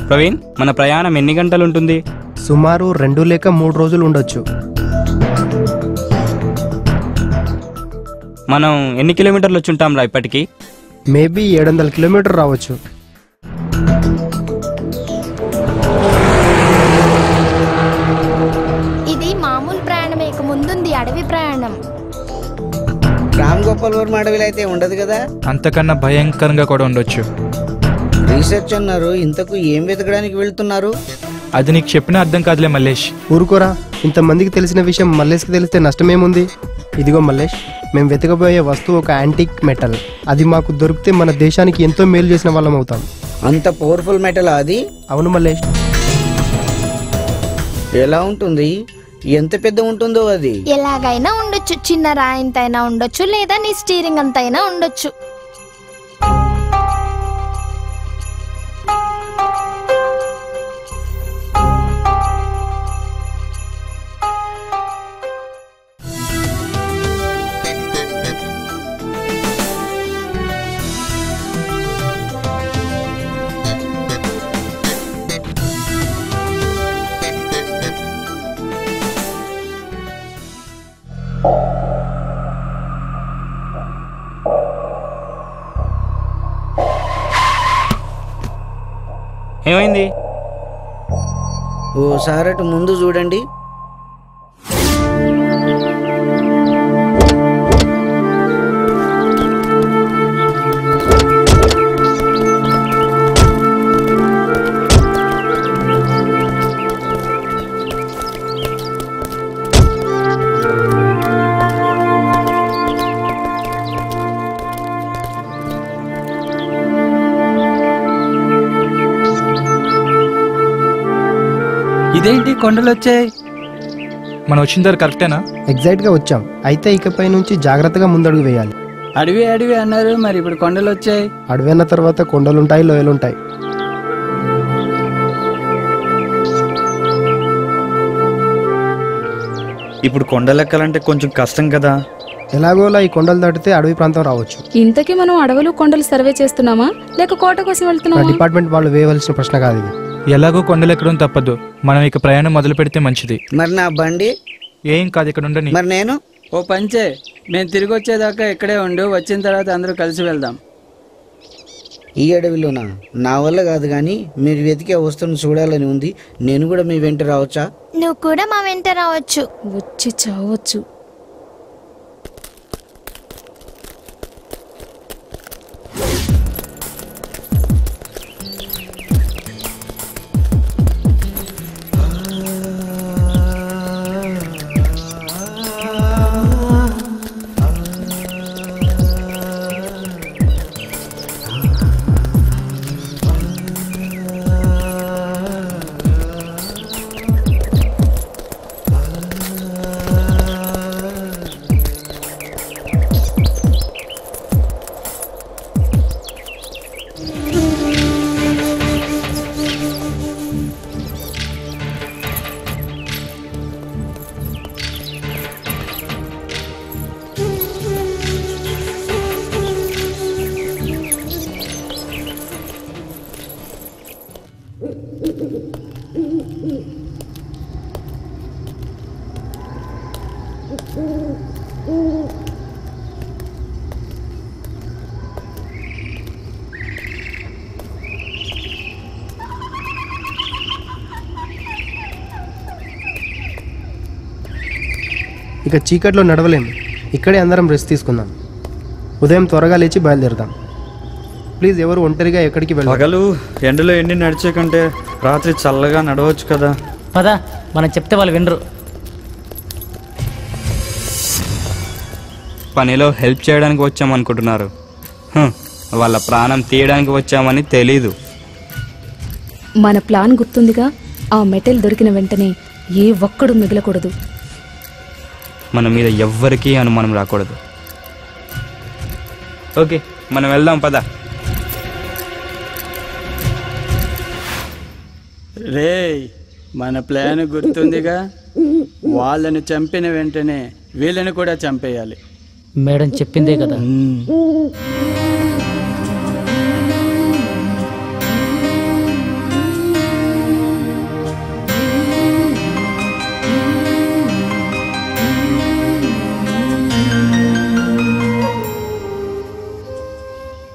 ప్రవీణ్ మన ప్రయాణం ఎన్ని గంటలు ఉంటుంది సుమారు రెండు లేక మూడు రోజులు ఉండొచ్చు మనం ఎన్ని కిలోమీటర్లు వచ్చి ఉంటాంరా ఇప్పటికి మేబీ ఏడు వందల కిలోమీటర్ రావచ్చు ఇది మామూలు ప్రయాణమే ఇక ముందుంది అడవి ప్రయాణం రామ్ గోపాల్ వర్మ అడవిలో అయితే ఉండదు కదా అంతకన్నా భయంకరంగా కూడా ఉండొచ్చు రీసెర్చ్ అన్నారు ఇంతకు ఏం వెతకడానికి వెళ్తున్నారు అది నీకు చెప్పినా అర్థం కాదులే మల్లేష్ ఊరుకోరా ఇంతమందికి తెలిసిన విషయం మల్లేష్కి తెలిస్తే నష్టమేముంది ఇదిగో మల్లేష్ మేము వెతకబోయే వస్తువు ఒక యాంటిక్ మెటల్ అది మాకు దొరికితే మన దేశానికి ఎంతో మేలు చేసిన వాళ్ళం అవుతాం అంత పవర్ఫుల్ మెటల్ అది అవును మల్లేష్ ఎలా ఉంటుంది ఎంత పెద్ద ఉంటుందో అది ఎలాగైనా ఉండొచ్చు చిన్న రాయింతైనా ఉండొచ్చు లేదా నీ స్టీరింగ్ అంతైనా ఉండొచ్చు ఏమైంది ఓసారి అటు ముందు చూడండి ఇదేంటి కొండలు వచ్చాయి మనం వచ్చిన దగ్గర కరెక్టేనా ఎగ్జాక్ట్గా వచ్చాం అయితే ఇకపై నుంచి జాగ్రత్తగా ముందడుగు వేయాలి అడవి అడవి అన్నారు మరి ఇప్పుడు కొండలు వచ్చాయి అడవైన తర్వాత కొండలుంటాయి లోయలుంటాయి ఇప్పుడు కొండలెక్కాలంటే కొంచెం కష్టం కదా ఎలాగోలా ఈ కొండలు దాటితే అడవి ప్రాంతం రావచ్చు ఇంతకీ మనం అడవులు కొండలు సర్వే చేస్తున్నామా లేక కోట కోసం నా వెళ్తున్నామా డిపార్ట్మెంట్ వాళ్ళు వేయవలసిన ప్రశ్న కాదు ఇది ఎలాగో కొండలు ఎక్కడం తప్పదు మనం ఇక ప్రయాణం మొదలు పెడితే మంచిది మరి నా బండి ఏం కాదు ఇక్కడ ఉండని మరి నేను ఓ పంచే మేము తిరిగి వచ్చేదాకా ఇక్కడే ఉండు వచ్చిన తర్వాత అందరూ కలిసి వెళ్దాం ఈ అడవిలోనా నా వల్ల కాదు కానీ మీరు వెతికే వస్తువును చూడాలని ఉంది నేను కూడా మీ వెంట రావచ్చా నువ్వు కూడా మా వెంట రావచ్చు వచ్చి చావచ్చు ఇక చీకట్లో నడవలేము ఇక్కడే అందరం రెస్ట్ తీసుకుందాం ఉదయం త్వరగా లేచి బయలుదేరుదాం ప్లీజ్ ఎవరు ఒంటరిగా ఎక్కడికి వెళ్ళాలి పగలు ఎండలో ఎండి నడిచే కంటే రాత్రి చల్లగా నడవచ్చు కదా పద మనం చెప్తే వాళ్ళు వినరు పనిలో హెల్ప్ చేయడానికి వచ్చామనుకుంటున్నారు హ్, వాళ్ళ ప్రాణం తీయడానికి వచ్చామని తెలీదు మన ప్లాన్ గుర్తుందిగా ఆ మెటల్ దొరికిన వెంటనే ఏ ఒక్కడు మిగలకూడదు మన మీద ఎవ్వరికీ అనుమానం రాకూడదు ఓకే మనం వెళ్దాం పద రేయ్ మన ప్లాన్ గుర్తుందిగా వాళ్ళని చంపిన వెంటనే వీళ్ళని కూడా చంపేయాలి మేడం చెప్పిందే కదా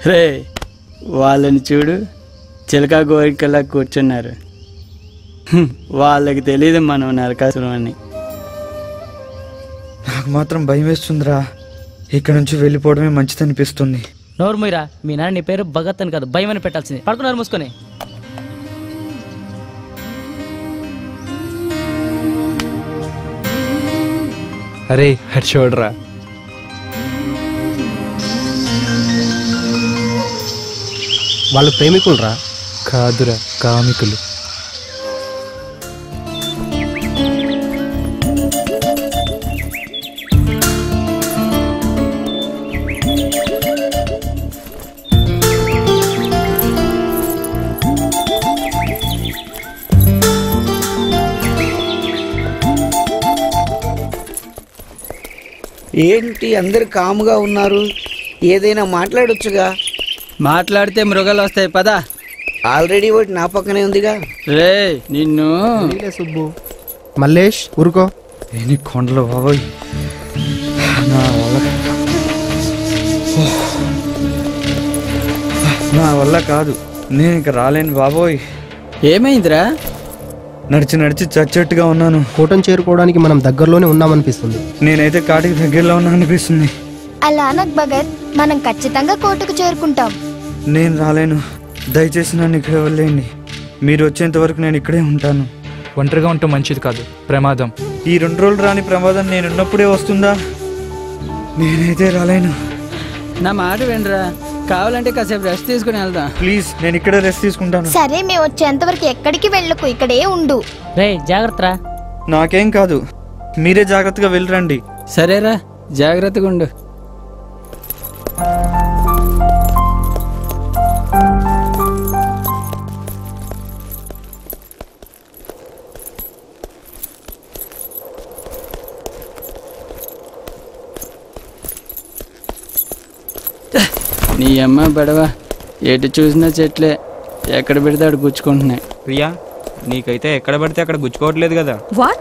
రే వాళ్ళని చూడు చిలక గోరికలా కూర్చున్నారు హ్మ్, వాళ్ళకి తెలియదు మనం నరకాసురం అని నాకు మాత్రం భయం వేస్తుందిరా ఇక్కడ నుంచి వెళ్ళిపోవడమే మంచిది అనిపిస్తుంది నోరు మీరా మీ నాన్న నీ పేరు భగత్ అని కాదు భయం అని పెట్టాల్సింది పడుకున్నారు మూసుకొని అరే హెడ్ చూడరా వాళ్ళు ప్రేమికులు రా కాదురా కామికులు ఏంటి అందరు కాముగా ఉన్నారు ఏదైనా మాట్లాడొచ్చుగా మాట్లాడితే మృగాలు వస్తాయి పదా ఆల్రెడీ ఒకటి నా పక్కనే ఉందిగా రే నిన్ను నీలే సుబ్బు మల్లేష్ ఊరుకో ఏని కొండలు బాబోయ్ నా వల్ల ఓహ్. నా వల్ల కాదు నేను ఇక రాలేను బాబోయ్ ఏమైందిరా నడిచి నడిచి చచ్చేట్టుగా ఉన్నాను కోటం చేరుకోవడానికి మనం దగ్గరలోనే ఉన్నామనిపిస్తుంది నేనైతే కాటికి దగ్గరలో ఉన్నా అనిపిస్తుంది అలా అనక్ భగత్ మనం ఖచ్చితంగా కోర్టుకు చేరుకుంటాం నేను రాలేను దయచేసి నన్ను ఇక్కడ వదిలేయండి మీరు వచ్చేంత వరకు నేను ఇక్కడే ఉంటాను ఒంటరిగా ఉంటే మంచిది కాదు ప్రమాదం ఈ రెండు రోజులు రాని ప్రమాదం నేనున్నప్పుడే వస్తుందా నేనైతే రాలేను నా మాట వినరా కావాలంటే కాసేపు రెస్ట్ తీసుకుని వెళ్దాం ప్లీజ్ నేను ఇక్కడే రెస్ట్ తీసుకుంటాను సరే మేము వచ్చేంత వరకు ఎక్కడికి వెళ్ళకు ఇక్కడే ఉండు రే జాగ్రత్త రా నాకేం కాదు మీరే జాగ్రత్తగా వెళ్ళరండి సరేరా జాగ్రత్తగా ఉండు నీ అమ్మ బడవా ఎటు చూసినా చెట్లే ఎక్కడ పెడితే అక్కడ గుచ్చుకుంటున్నాయి ప్రియా నీకైతే ఎక్కడ పడితే అక్కడ గుచ్చుకోవట్లేదు కదా వాట్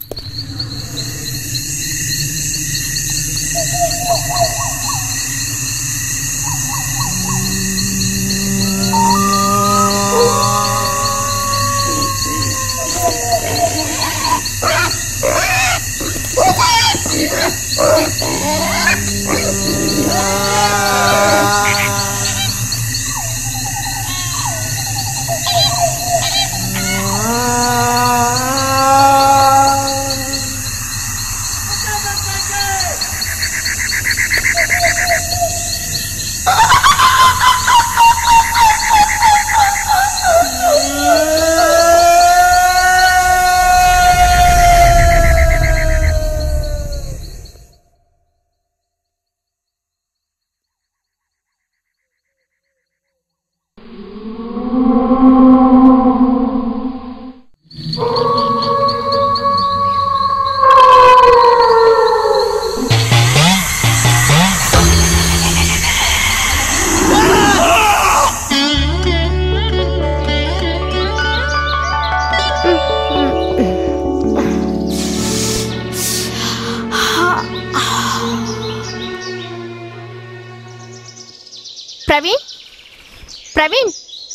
ప్రవీణ్ ప్రవీణ్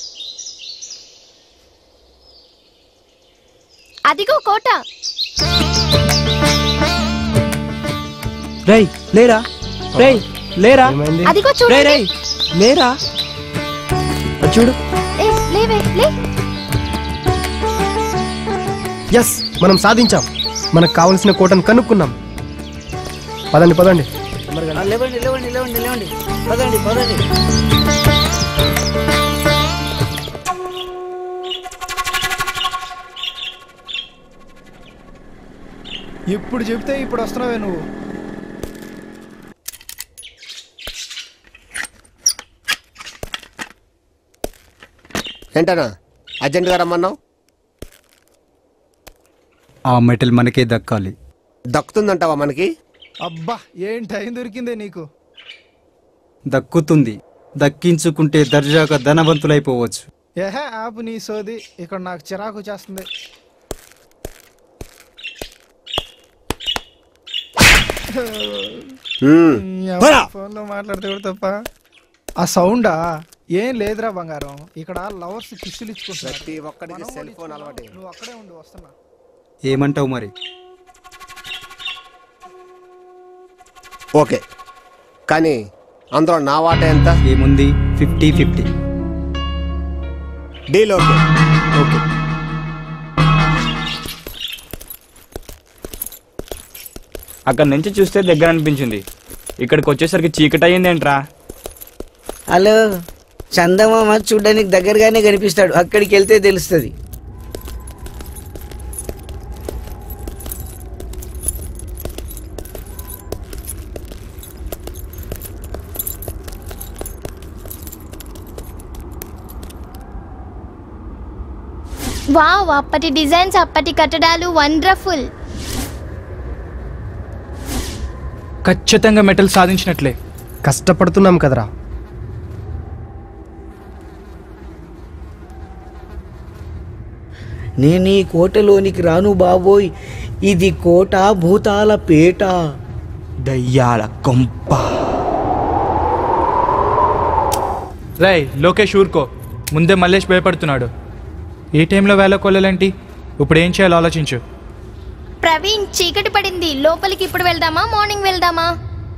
అదిగో కోట రేయ్ లేరా రేయ్ లేరా ఏమైంది అదిగో రేయ్ చూడండి రేయ్ లేరా అది చూడు ఏ, లేవే లే ఎస్ మనం సాధించాం మనకు కావలసిన కోటను కనుక్కున్నాం పదండి పదండి ఆ, లేవండి లేవండి లేవండి లేవండి పదండి పదండి ఇప్పుడు చెప్తే ఇప్పుడు వస్తున్నావే నువ్వు ఏంటనా అర్జెంటుగా రమ్మన్నావు ఆ మెటల్ మనకే దక్కాలి దక్కుతుందంటావా మనకి అబ్బా ఏం టైం దొరికిందే నీకు దక్కుతుంది దక్కించుకుంటే దర్జాగా ధనవంతులైపోవచ్చు ఏహే ఆపు నీ సోది ఇక్కడ నాకు చిరాకు చేస్తుంది ఫోన్లో మాట్లాడితే కూడా తప్ప ఆ సౌండా ఏం లేదురా బంగారం ఇక్కడ లవర్స్ కిస్సులు ఇచ్చుకుంటున్నారు ప్రతి ఒక్కడికి మనం సెల్ ఫోన్ ఇచ్చుకున్నాం. అలవాటే. నువ్వు అక్కడే ఉండి వస్తున్నా ఏమంటావు మరి ఓకే కానీ అందులో నా వాట ఎంత ఏముంది fifty fifty deal okay okay అక్కడ నుంచి చూస్తే దగ్గర అనిపించింది ఇక్కడికి వచ్చేసరికి చీకటి అయ్యింది ఏంట్రా హలో చందమామ చూడడానికి దగ్గరగానే కనిపిస్తాడు అక్కడికి వెళ్తే తెలుస్తుంది వావ్ అప్పటి డిజైన్స్ అప్పటి కట్టడాలు వండర్ఫుల్ ఖచ్చితంగా మెటల్ సాధించినట్లే కష్టపడుతున్నాం కదరా నేను ఈ కోటలోనికి రాను బాబోయ్ ఇది కోట భూతాల పేట దయ్యాల కొంప రై లోకేష్ ఊరుకో ముందే మల్లేష్ భయపడుతున్నాడు ఈ టైంలో వేళకోలేంటి ఇప్పుడు ఏం చేయాలో ఆలోచించు ప్రవీణ్ చీకటి పడింది లోపలికి ఇప్పుడు వెళ్దామా మార్నింగ్ వెళ్దామా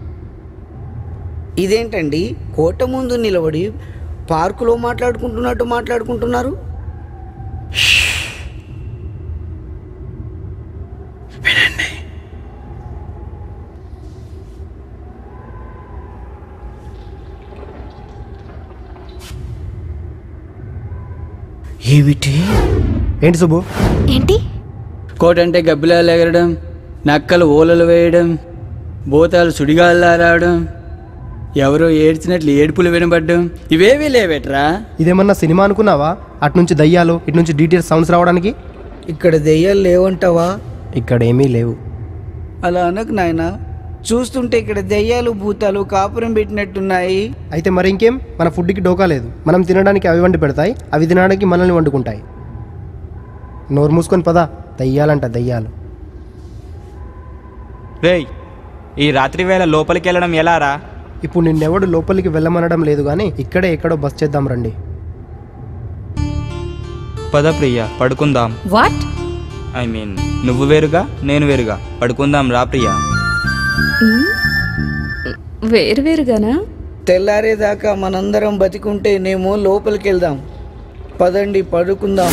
ఇదేంటండి కోట ముందు నిలబడి పార్కులో మాట్లాడుకుంటున్నట్టు మాట్లాడుకుంటున్నారు ఏమిటి ఏంటి సుబ్బు ఏంటి కోట అంటే గబ్బిలాలు ఎగరడం నక్కలు ఓలలు వేయడం భూతాలు సుడిగాళ్ళు రావడం ఎవరో ఏడ్చినట్లు ఏడుపులు వినబడ్డం ఇవేవీ లేవేట్రా ఇదేమన్నా సినిమా అనుకున్నావా అటు నుంచి దయ్యాలు ఇటు నుంచి డీటెయిల్స్ సౌండ్స్ రావడానికి ఇక్కడ దెయ్యాలు లేవంటావా ఇక్కడ ఏమీ లేవు అలా అనకు నాయనా చూస్తుంటే ఇక్కడ దెయ్యాలు భూతాలు కాపురం పెట్టినట్టున్నాయి అయితే మరి ఇంకేం మన ఫుడ్కి డోకా లేదు మనం తినడానికి అవి వండి పెడతాయి అవి తినడానికి మనల్ని వండుకుంటాయి నోరు మూసుకొని పదా దయ్యాలంట దయ్యాలు రేయ్ ఈ రాత్రి వేళ లోపలికి వెళ్ళడం ఎలా రా ఇప్పుడు నిన్నెవడు లోపలికి వెళ్ళమనడం లేదు కానీ ఇక్కడే ఎక్కడో బస్ చేద్దాం రండి పద ప్రియ పడుకుందాం వాట్ ఐ మీన్ నువ్వు వేరుగా నేను వేరుగా పడుకుందాం రా ప్రియా వేరువేరుగానా తెల్లారేదాకా మనందరం బతికుంటేనేమో లోపలికి వెళ్దాం పదండి పడుకుందాం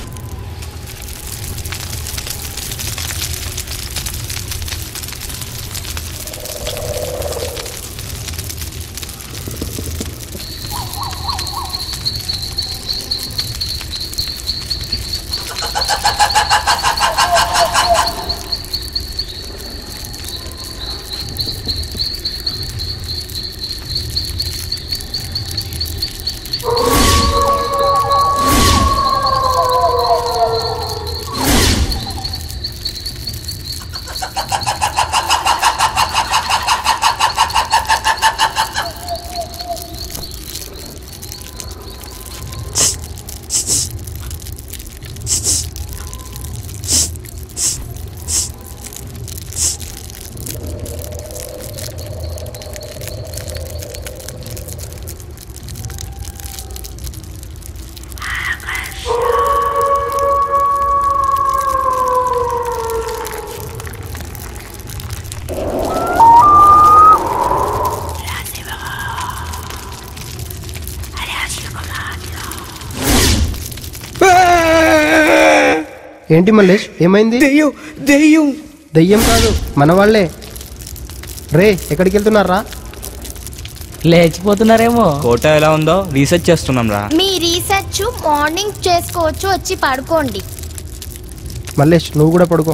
ఏంటి మల్లేష్ ఏమైంది దెయ్యం దెయ్యం దయ్యం కాదు మన వాళ్ళే రే ఎక్కడికి వెళ్తున్నారా లేచిపోతున్నారేమో కోట ఎలా ఉందో రీసెర్చ్ చేస్తున్నాం రా మీ రీసెర్చ్ మార్నింగ్ చేసుకోవచ్చు వచ్చి పడుకోండి మల్లేష్ నువ్వు కూడా పడుకో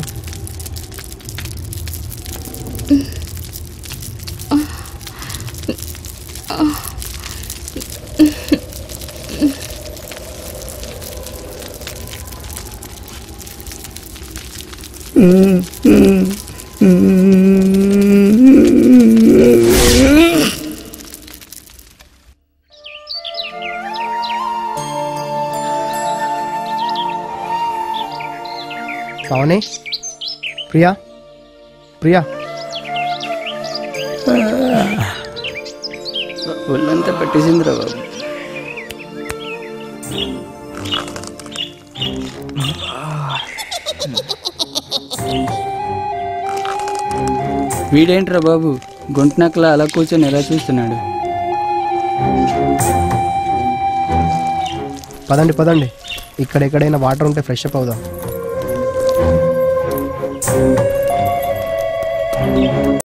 పావని ప్రియా ప్రియా ఒళ్ళంతా పట్టేసిందిరా బాబు వీడేంట్రా బాబు గుంటనక్కల అలా కూర్చొని ఎలా చూస్తున్నాడు పదండి పదండి ఇక్కడ ఎక్కడైనా వాటర్ ఉంటే ఫ్రెష్ అప్ అవుదాం